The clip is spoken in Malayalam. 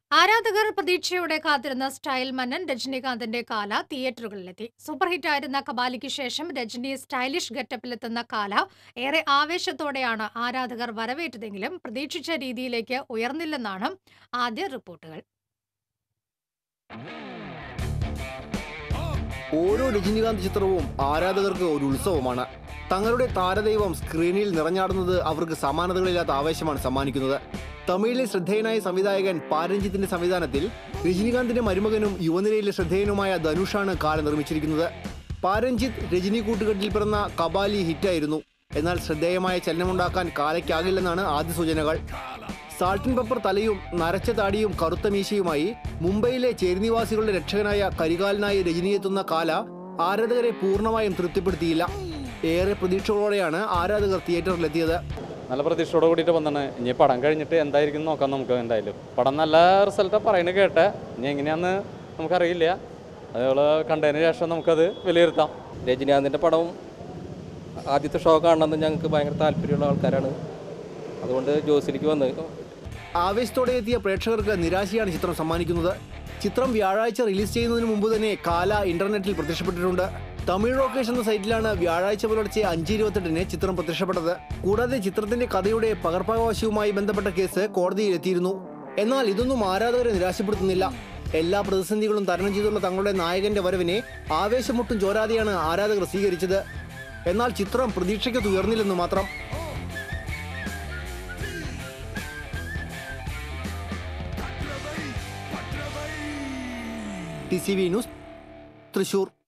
ആരാധകർ പ്രതീക്ഷയോടെ കാത്തിരുന്ന സ്റ്റൈൽ മന്നൻ രജനീകാന്തിന്റെ കാല തിയേറ്ററുകളിലെത്തി സൂപ്പർ ഹിറ്റായിരുന്ന കബാലിക്ക് ശേഷം രജനി സ്റ്റൈലിഷ് ഗെറ്റപ്പിലെത്തുന്ന കാല ഏറെ ആവേശത്തോടെയാണ് ആരാധകർ വരവേറ്റതെങ്കിലും പ്രതീക്ഷിച്ച രീതിയിലേക്ക് ഉയർന്നില്ലെന്നാണ് ആദ്യ റിപ്പോർട്ടുകൾ ഓരോ രജനീകാന്ത് ചിത്രവും ആരാധകർക്ക് ഒരു ഉത്സവമാണ് തങ്ങളുടെ താരദൈവം സ്ക്രീനിൽ നിറഞ്ഞാടുന്നത് അവർക്ക് സമാനതകളില്ലാത്ത ആവേശമാണ് സമ്മാനിക്കുന്നത് തമിഴിലെ ശ്രദ്ധേയനായ സംവിധായകൻ പാരഞ്ജിത്തിന്റെ സംവിധാനത്തിൽ രജനീകാന്തിന്റെ മരുമകനും യുവനിരയിലെ ശ്രദ്ധേയനുമായ ധനുഷാണ് കാല നിർമ്മിച്ചിരിക്കുന്നത് പാരഞ്ജിത്ത് രജനി കൂട്ടുകെട്ടിൽ പിറന്ന കബാലി ഹിറ്റായിരുന്നു എന്നാൽ ശ്രദ്ധേയമായ ചലനമുണ്ടാക്കാൻ കാലയ്ക്കാകില്ലെന്നാണ് ആദ്യ സൂചനകൾ സാൾട്ടിൻ പെപ്പർ തലയും നരച്ച താടിയും കറുത്ത മീശയുമായി മുംബൈയിലെ ചേരിനിവാസികളുടെ രക്ഷകനായ കരികാലനായി രജനിയെത്തുന്ന കാല ആരാധകരെ പൂർണ്ണമായും തൃപ്തിപ്പെടുത്തിയില്ല ഏറെ പ്രതീക്ഷകളോടെയാണ് ആരാധകർ തിയേറ്ററിലെത്തിയത് നല്ല പ്രതീക്ഷയോട് കൂടിയിട്ട് വന്നാണ് ഇനി പടം കഴിഞ്ഞിട്ട് എന്തായിരിക്കും നോക്കാം നമുക്ക് എന്തായാലും പടം നല്ല റിസൾട്ടാണ് പറയുന്നത് കേട്ടെ ഇനി എങ്ങനെയാന്ന് നമുക്കറിയില്ല അതുപോലെ കണ്ടതിന് ശേഷം നമുക്കത് വിലയിരുത്താം രജനീകാന്തിൻ്റെ പടവും ആദ്യത്തെ ഷോ കാണണമെന്ന് ഞങ്ങൾക്ക് ഭയങ്കര താല്പര്യമുള്ള ആൾക്കാരാണ് അതുകൊണ്ട് ജോസിലേക്ക് വന്ന് ആവേശത്തോടെ എത്തിയ പ്രേക്ഷകർക്ക് നിരാശയാണ് ചിത്രം സമ്മാനിക്കുന്നത് ചിത്രം വ്യാഴാഴ്ച റിലീസ് ചെയ്യുന്നതിന് മുമ്പ് തന്നെ കാല ഇന്റർനെറ്റിൽ പ്രത്യക്ഷപ്പെട്ടിട്ടുണ്ട് തമിഴ് റോക്കേഷ് എന്ന സൈറ്റിലാണ് വ്യാഴാഴ്ച പുലർച്ചെ അഞ്ച് ഇരുപത്തെട്ടിന് ചിത്രം പ്രത്യക്ഷപ്പെട്ടത് കൂടാതെ ചിത്രത്തിന്റെ കഥയുടെ പകർപ്പവകാശവുമായി ബന്ധപ്പെട്ട കേസ് കോടതിയിൽ എത്തിയിരുന്നു എന്നാൽ ഇതൊന്നും ആരാധകരെ നിരാശപ്പെടുത്തുന്നില്ല എല്ലാ പ്രതിസന്ധികളും തരണം ചെയ്തുള്ള തങ്ങളുടെ നായകന്റെ വരവിനെ ആവേശമൊട്ടും ചോരാതെയാണ് ആരാധകർ സ്വീകരിച്ചത് എന്നാൽ ചിത്രം പ്രതീക്ഷയ്ക്ക് ഉയർന്നില്ലെന്ന് മാത്രം T C V news Thrissur